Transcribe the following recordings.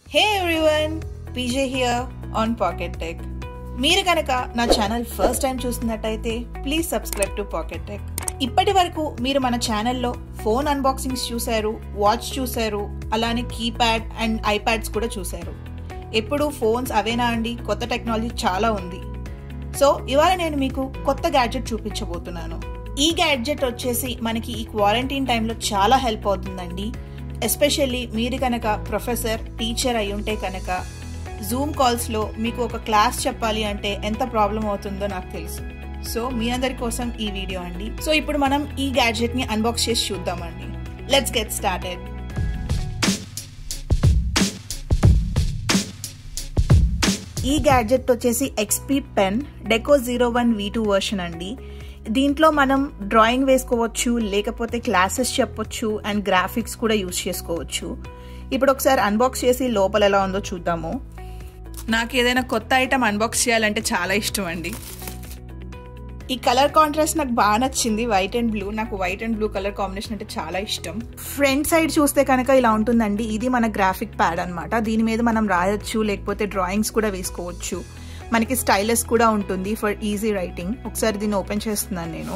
hey everyone PJ here on Pocket Tech మీరు కనుక నా ఛానల్ ఫస్ట్ టైం చూస్తున్నట్టయితే please subscribe to Pocket Tech ఇప్పటి వరకు మీరు మన ఛానల్లో ఫోన్ అన్బాక్సింగ్స్ చూశారు వాచ్ చూశారు అలానే కీప్యాడ్ అండ్ ఐప్యాడ్స్ కూడా చూశారు ఎప్పుడు ఫోన్స్ అవేనా అండి కొత్త టెక్నాలజీ చాలా ఉంది సో ఇవాళ నేను మీకు కొత్త గ్యాడ్జెట్ చూపించబోతున్నాను ఈ గ్యాడ్జెట్ వచ్చేసి మనకి ఈ క్వారంటైన్ టైంలో చాలా హెల్ప్ అవుతుందండి ఎస్పెషల్లీ మీరు కనుక ప్రొఫెసర్ టీచర్ అయి ఉంటే కనుక జూమ్ కాల్స్లో మీకు ఒక క్లాస్ చెప్పాలి అంటే ఎంత ప్రాబ్లం అవుతుందో నాకు తెలుసు సో మీ అందరి కోసం ఈ వీడియో అండి సో ఇప్పుడు మనం ఈ గ్యాడ్జెట్ని అన్బాక్స్ చేసి చూద్దామండి లెట్స్ గెట్ స్టార్టెడ్ ఈ గ్యాడ్జెట్ వచ్చేసి XP Pen Deco zero one V two version అండి దీంట్లో మనం డ్రాయింగ్ వేసుకోవచ్చు లేకపోతే క్లాసెస్ చెప్పొచ్చు అండ్ గ్రాఫిక్స్ కూడా యూజ్ చేసుకోవచ్చు ఇప్పుడు ఒకసారి అన్బాక్స్ చేసి లోపల ఎలా ఉందో చూద్దాము నాకు ఏదైనా కొత్త ఐటమ్ అన్బాక్స్ చేయాలంటే చాలా ఇష్టం అండి ఈ కలర్ కాంట్రాస్ట్ నాకు బాగా నచ్చింది వైట్ అండ్ బ్లూ నాకు white and blue colour combination అంటే చాలా ఇష్టం ఫ్రంట్ సైడ్ చూస్తే కనుక ఇలా ఉంటుందండి ఇది మన గ్రాఫిక్ ప్యాడ్ అనమాట దీని మీద మనం రాయొచ్చు లేకపోతే డ్రాయింగ్స్ కూడా వేసుకోవచ్చు మనకి స్టైలస్ కూడా ఉంటుంది ఫర్ ఈజీ రైటింగ్ ఒకసారి దీన్ని ఓపెన్ చేస్తున్నాను నేను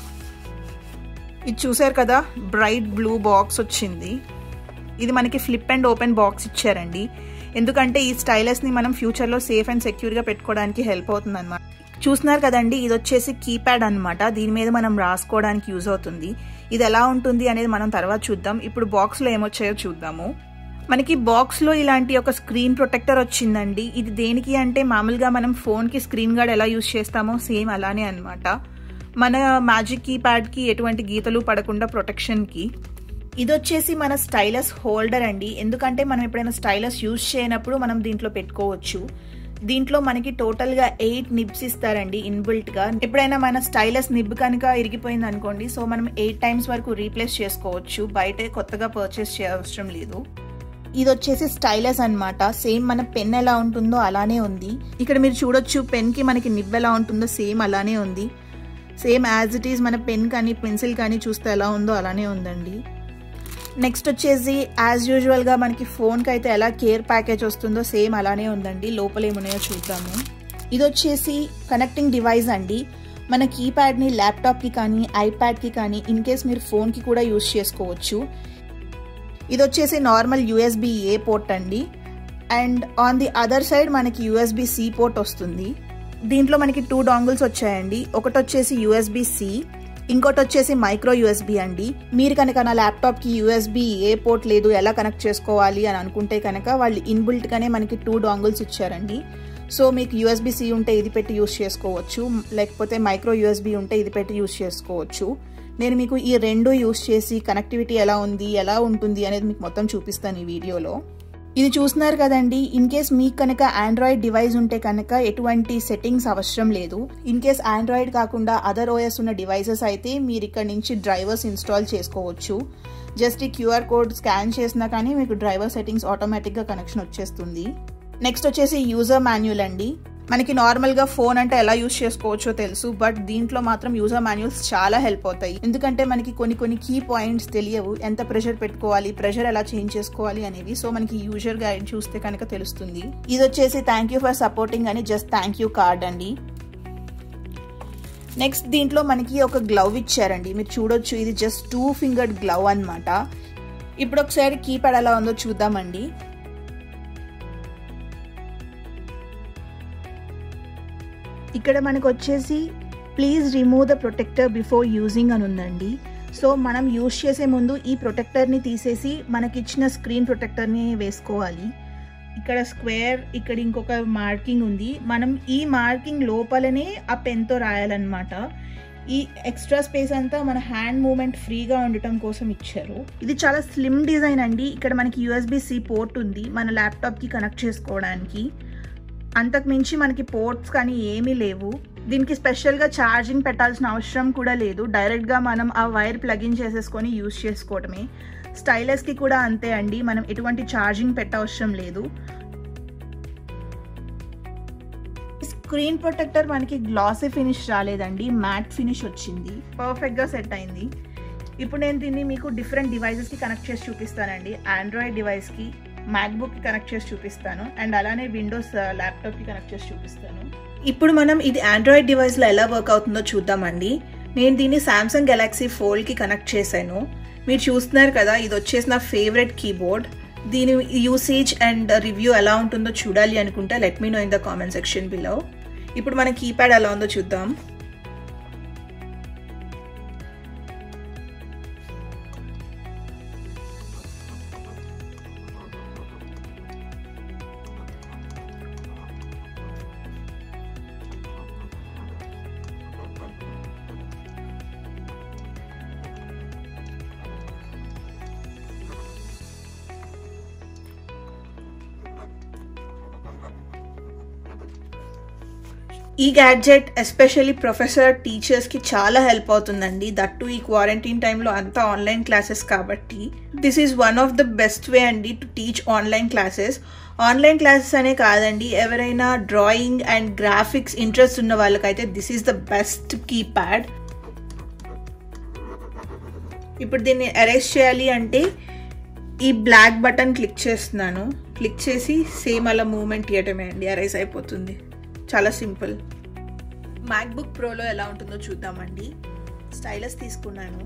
ఇది చూసారు కదా బ్రైట్ బ్లూ బాక్స్ వచ్చింది ఇది మనకి ఫ్లిప్ అండ్ ఓపెన్ బాక్స్ ఇచ్చారండి ఎందుకంటే ఈ స్టైలస్ని మనం ఫ్యూచర్లో సేఫ్ అండ్ సెక్యూర్గా పెట్టుకోవడానికి హెల్ప్ అవుతుంది అనమాట చూస్తున్నారు కదండి ఇది వచ్చేసి కీప్యాడ్ అనమాట దీని మీద మనం రాసుకోవడానికి యూజ్ అవుతుంది ఇది ఎలా ఉంటుంది అనేది మనం తర్వాత చూద్దాం ఇప్పుడు బాక్స్లో ఏమొచ్చాయో చూద్దాము మనకి బాక్స్లో ఇలాంటి ఒక స్క్రీన్ ప్రొటెక్టర్ వచ్చిందండి ఇది దేనికి అంటే మామూలుగా మనం ఫోన్కి స్క్రీన్ గార్డ్ ఎలా యూజ్ చేస్తామో సేమ్ అలానే అనమాట మన మ్యాజిక్ కీప్యాడ్కి ఎటువంటి గీతలు పడకుండా ప్రొటెక్షన్కి ఇది వచ్చేసి మన స్టైలస్ హోల్డర్ అండి ఎందుకంటే మనం ఎప్పుడైనా స్టైలస్ యూజ్ చేయనప్పుడు మనం దీంట్లో పెట్టుకోవచ్చు దీంట్లో మనకి టోటల్గా ఎయిట్ నిబ్స్ ఇస్తారండి ఇన్బిల్ట్గా ఎప్పుడైనా మన స్టైలస్ నిబ్ కనుక ఇరిగిపోయింది అనుకోండి సో మనం ఎయిట్ టైమ్స్ వరకు రీప్లేస్ చేసుకోవచ్చు బయట కొత్తగా పర్చేస్ చేయవసరం లేదు ఇది వచ్చేసి స్టైలస్ అనమాట సేమ్ మన పెన్ ఎలా ఉంటుందో అలానే ఉంది ఇక్కడ మీరు చూడొచ్చు పెన్కి మనకి నిబ్ ఎలా ఉంటుందో సేమ్ అలానే ఉంది సేమ్ యాజ్ ఇట్ ఈస్ మన పెన్ కానీ పెన్సిల్ కానీ చూస్తే ఎలా ఉందో అలానే ఉందండి నెక్స్ట్ వచ్చేసి యాజ్ యూజువల్గా మనకి ఫోన్కి అయితే ఎలా కేర్ ప్యాకేజ్ వస్తుందో సేమ్ అలానే ఉందండి లోపల ఏమున్నాయో చూద్దాము ఇది వచ్చేసి కనెక్టింగ్ డివైస్ అండి మన కీప్యాడ్ని ల్యాప్టాప్కి కానీ ఐప్యాడ్కి కానీ ఇన్ కేస్ మీరు ఫోన్కి కూడా యూస్ చేసుకోవచ్చు ఇది వచ్చేసి నార్మల్ యూఎస్బి ఏ పోర్ట్ అండి and on the other side మనకి యూఎస్బి సి పోర్ట్ వస్తుంది దీంట్లో మనకి టూ డాంగిల్స్ వచ్చాయండి ఒకటి వచ్చేసి యూఎస్బి సి ఇంకోటి వచ్చేసి మైక్రో యూఎస్బి అండి మీరు కనుక నా ల్యాప్టాప్కి యూఎస్బి ఏ పోర్ట్ లేదు ఎలా కనెక్ట్ చేసుకోవాలి అని అనుకుంటే కనుక వాళ్ళు ఇన్బిల్ట్గానే మనకి టూ డాంగిల్స్ ఇచ్చారండి సో మీకు యూఎస్బి సి ఉంటే ఇది పెట్టి యూస్ చేసుకోవచ్చు లేకపోతే మైక్రో యూఎస్బి ఉంటే ఇది పెట్టి యూస్ చేసుకోవచ్చు నేను మీకు ఈ రెండు యూస్ చేసి కనెక్టివిటీ ఎలా ఉంది ఎలా ఉంటుంది అనేది మీకు మొత్తం చూపిస్తాను ఈ వీడియోలో ఇది చూస్తున్నారు కదండి ఇన్ కేస్ మీకు కనుక ఆండ్రాయిడ్ డివైస్ ఉంటే కనుక ఎటువంటి సెట్టింగ్స్ అవసరం లేదు ఇన్ కేస్ ఆండ్రాయిడ్ కాకుండా అదర్ ఓఎస్ ఉన్న డివైసెస్ అయితే మీరు ఇక్కడ నుంచి డ్రైవర్స్ ఇన్స్టాల్ చేసుకోవచ్చు జస్ట్ ఈ క్యూఆర్ కోడ్ స్కాన్ చేసినా కానీ మీకు డ్రైవర్ సెట్టింగ్స్ ఆటోమేటిక్గా కనెక్షన్ వచ్చేస్తుంది నెక్స్ట్ వచ్చేసి యూజర్ మాన్యువల్ అండి మనకి నార్మల్గా ఫోన్ అంటే ఎలా యూస్ చేసుకోవచ్చో తెలుసు బట్ దీంట్లో మాత్రం యూజర్ మాన్యువల్స్ చాలా హెల్ప్ అవుతాయి ఎందుకంటే మనకి కొన్ని కొన్ని కీ పాయింట్స్ తెలియవు ఎంత ప్రెషర్ పెట్టుకోవాలి ప్రెషర్ ఎలా చేంజ్ చేసుకోవాలి అనేవి సో మనకి యూజర్ గైడ్ చూస్తే కనుక తెలుస్తుంది ఇది వచ్చేసి థ్యాంక్ యూ ఫర్ సపోర్టింగ్ అని జస్ట్ థ్యాంక్ యూ కార్డ్ అండి నెక్స్ట్ దీంట్లో మనకి ఒక గ్లవ్ ఇచ్చారండి మీరు చూడొచ్చు ఇది జస్ట్ టూ ఫింగర్డ్ గ్లవ్ అనమాట ఇప్పుడు ఒకసారి కీప్యాడ్ ఎలా ఉందో చూద్దామండి ఇక్కడ మనకు వచ్చేసి please remove the protector before using అని ఉందండి సో మనం యూజ్ చేసే ముందు ఈ ప్రొటెక్టర్ని తీసేసి మనకిచ్చిన స్క్రీన్ ప్రొటెక్టర్ని వేసుకోవాలి ఇక్కడ స్క్వేర్ ఇక్కడ ఇంకొక మార్కింగ్ ఉంది మనం ఈ మార్కింగ్ లోపలనే ఆ పెన్తో రాయాలన్నమాట ఈ ఎక్స్ట్రా స్పేస్ అంతా మన హ్యాండ్ మూమెంట్ ఫ్రీగా ఉండటం కోసం ఇచ్చారు ఇది చాలా స్లిమ్ డిజైన్ అండి ఇక్కడ మనకి యూఎస్బి సి పోర్ట్ ఉంది మన ల్యాప్టాప్కి కనెక్ట్ చేసుకోవడానికి అంతకు మించి మనకి పోర్ట్స్ కానీ ఏమీ లేవు దీనికి స్పెషల్గా ఛార్జింగ్ పెట్టాల్సిన అవసరం కూడా లేదు డైరెక్ట్గా మనం ఆ వైర్ ప్లగిన్ చేసేసుకొని యూస్ చేసుకోవటమే స్టైలస్కి కూడా అంతే అండి మనం ఎటువంటి ఛార్జింగ్ పెట్టవసరం లేదు స్క్రీన్ ప్రొటెక్టర్ మనకి గ్లాసీ ఫినిష్ రాలేదండి మ్యాట్ ఫినిష్ వచ్చింది పర్ఫెక్ట్గా సెట్ అయింది ఇప్పుడు నేను దీన్ని మీకు డిఫరెంట్ డివైజెస్కి కనెక్ట్ చేసి చూపిస్తానండి ఆండ్రాయిడ్ డివైస్కి మ్యాక్బుక్కి కనెక్ట్ చేసి చూపిస్తాను అండ్ అలానే విండోస్ ల్యాప్టాప్కి కనెక్ట్ చేసి చూపిస్తాను ఇప్పుడు మనం ఇది ఆండ్రాయిడ్ డివైస్లో ఎలా వర్క్ అవుతుందో చూద్దామండి నేను దీన్ని సామ్సంగ్ గెలాక్సీ ఫోల్డ్కి కనెక్ట్ చేశాను మీరు చూస్తున్నారు కదా ఇది వచ్చేసి నా ఫేవరెట్ కీబోర్డ్ దీని యూసేజ్ అండ్ రివ్యూ ఎలా ఉంటుందో చూడాలి అనుకుంటే let me know in the comment section below ఇప్పుడు మన కీప్యాడ్ ఎలా ఉందో చూద్దాం ఈ గ్యాడ్జెట్ ఎస్పెషల్లీ ప్రొఫెసర్ టీచర్స్కి చాలా హెల్ప్ అవుతుందండి దట్టు ఈ క్వారంటైన్ టైంలో అంతా ఆన్లైన్ క్లాసెస్ కాబట్టి this is one of the best way అండి to teach online classes online classes అనే కాదండి ఎవరైనా డ్రాయింగ్ అండ్ గ్రాఫిక్స్ ఇంట్రెస్ట్ ఉన్న వాళ్ళకైతే this is the best keypad ఇప్పుడు దీన్ని అరెస్ట్ చేయాలి అంటే ఈ బ్లాక్ బటన్ క్లిక్ చేస్తున్నాను క్లిక్ చేసి సేమ్ అలా మూమెంట్ ఇవ్వటమే అండి అరైజ్ అయిపోతుంది చాలా సింపుల్ మ్యాక్బుక్ ప్రోలో ఎలా ఉంటుందో చూద్దామండి స్టైలస్ తీసుకున్నాను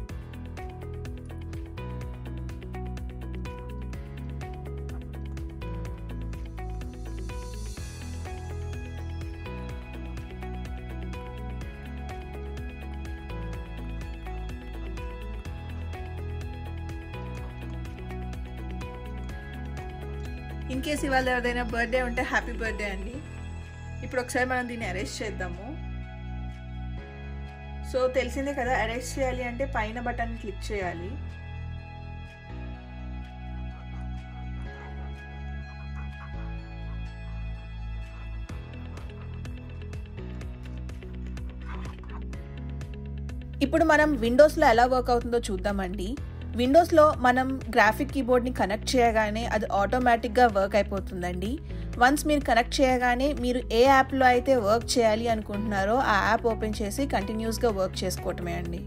ఇన్ కేస్ ఇవాళ ఎవరైనా బర్త్డే ఉంటే హ్యాపీ బర్త్డే అండి ఇప్పుడు ఒకసారి మనం దీన్ని అరెస్ట్ చేద్దాము సో తెలిసిందే కదా అరెస్ట్ చేయాలి అంటే పైన బటన్ క్లిక్ చేయాలి ఇప్పుడు మనం విండోస్లో ఎలా వర్క్ అవుతుందో చూద్దామండి విండోస్లో మనం గ్రాఫిక్ కీబోర్డ్ని కనెక్ట్ చేయగానే అది ఆటోమేటిక్గా వర్క్ అయిపోతుందండి వన్స్ మీరు కనెక్ట్ చేయగానే మీరు ఏ యాప్లో అయితే వర్క్ చేయాలి అనుకుంటున్నారో ఆ యాప్ ఓపెన్ చేసి కంటిన్యూస్గా వర్క్ చేసుకోవటమే అండి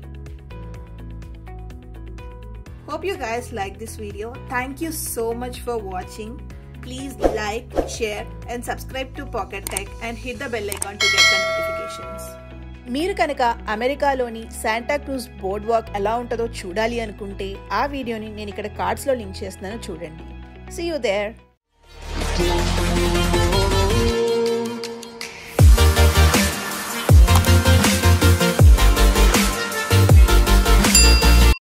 hope you guys like this video thank you so much for watching please like share and subscribe to Pocket Tech and hit the bell icon to get the notifications మీరు కనుక అమెరికాలోని Santa cruise board walk ఎలా ఉంటుందో చూడాలి అనుకుంటే ఆ వీడియోని నేను ఇక్కడ కార్డ్స్లో లింక్ చేస్తున్నాను చూడండి సీ యూ దేర్